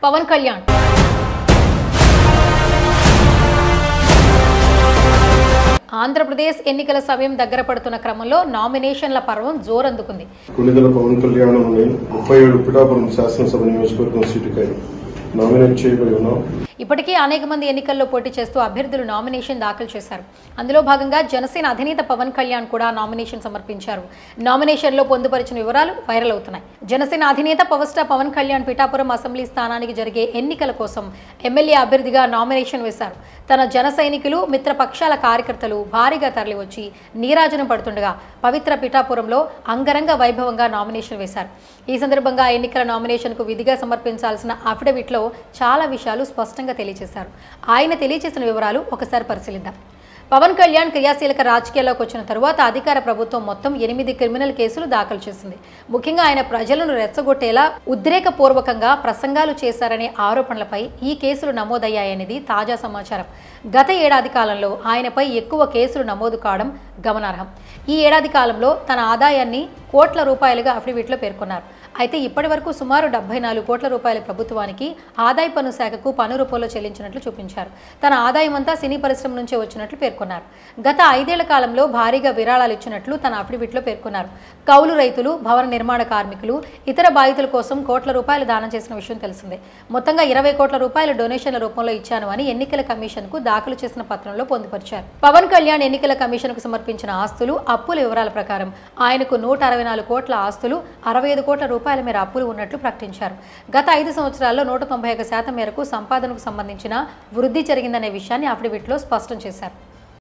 పవన్ కళ్యాణ్ ఆంధ్రప్రదేశ్ ఎన్నికల సమయం దగ్గర పడుతున్న క్రమంలో నామినేషన్ల పర్వం జోరందుకుంది కొన్నిదల పవన్ కళ్యాణ్ అని ముప్పై ఏడు పిఠాపురం శాసనసభ నియోజకవర్గం సీటుకై నామినేట్ చేయబడి ఉన్నాం ఇప్పటికే అనేక మంది ఎన్నికల్లో పోటీ చేస్తూ అభ్యర్థులు నామినేషన్ దాఖలు చేశారు అందులో భాగంగా జనసేన అధినేత పవన్ కళ్యాణ్ కూడా నామినేషన్ సమర్పించారు నామినేషన్లో పొందుపరిచిన వివరాలు వైరల్ అవుతున్నాయి జనసేన అధినేత power star Pawan Kalyan Pithapuram assembly స్థానానికి జరిగే ఎన్నికల కోసం ఎమ్మెల్యే అభ్యర్థిగా నామినేషన్ వేశారు తన జన సైనికులు మిత్రపక్షాల కార్యకర్తలు భారీగా తరలివచ్చి నీరాజనం పడుతుండగా పవిత్ర పిఠాపురంలో అంగరంగ వైభవంగా నామినేషన్ వేశారు ఈ సందర్భంగా ఎన్నికల నామినేషన్కు విధిగా సమర్పించాల్సిన అఫిడవిట్లో చాలా విషయాలు స్పష్టంగా తెలియజేశారు ఆయన తెలియజేసిన వివరాలు ఒకసారి పరిశీలిద్దాం పవన్ కళ్యాణ్ క్రియాశీలక రాజకీయాల్లోకి వచ్చిన తరువాత అధికార ప్రభుత్వం మొత్తం ఎనిమిది క్రిమినల్ కేసులు దాఖలు చేసింది ముఖ్యంగా ఆయన ప్రజలను రెచ్చగొట్టేలా ఉద్రేకపూర్వకంగా ప్రసంగాలు చేశారనే ఆరోపణలపై ఈ కేసులు నమోదయ్యాయనేది తాజా సమాచారం గత ఏడాది కాలంలో ఆయనపై ఎక్కువ కేసులు నమోదు కావడం గమనార్హం ఈ ఏడాది కాలంలో తన ఆదాయాన్ని కోట్ల రూపాయలుగా అఫిడవిట్లో పేర్కొన్నారు అయితే ఇప్పటి వరకు సుమారు డెబ్బై నాలుగు కోట్ల రూపాయల ప్రభుత్వానికి ఆదాయ పన్ను శాఖకు పన్ను రూపంలో చెల్లించినట్లు చూపించారు తన ఆదాయం అంతా సినీ పరిశ్రమ నుంచే వచ్చినట్లు పేర్కొన్నారు గత ఐదేళ్ల కాలంలో భారీగా విరాళాలు ఇచ్చినట్లు తన అఫిడవిట్లో పేర్కొన్నారు కౌలు రైతులు భవన నిర్మాణ కార్మికులు ఇతర బాధితుల కోసం కోట్ల రూపాయలు దానం చేసిన విషయం తెలిసిందే మొత్తంగా ఇరవై కోట్ల రూపాయల డొనేషన్ల రూపంలో ఇచ్చాను అని ఎన్నికల కమిషన్ కు దాఖలు చేసిన పత్రంలో పొందుపరిచారు పవన్ కళ్యాణ్ ఎన్నికల కమిషన్ కు సమర్పించిన ఆస్తులు అప్పుల వివరాల ప్రకారం ఆయనకు నూట అరవై నాలుగు కోట్ల ఆస్తులు అరవై ఐదు కోట్ల రూపాయల మేర అప్పులు ఉన్నట్లు ప్రకటించారు గత ఐదు సంవత్సరాల్లో నూట తొంభై ఒక శాతం మేరకు సంపాదనకు సంబంధించిన వృద్ధి జరిగిందనే విషయాన్ని అఫిడవిట్లో స్పష్టం చేశారు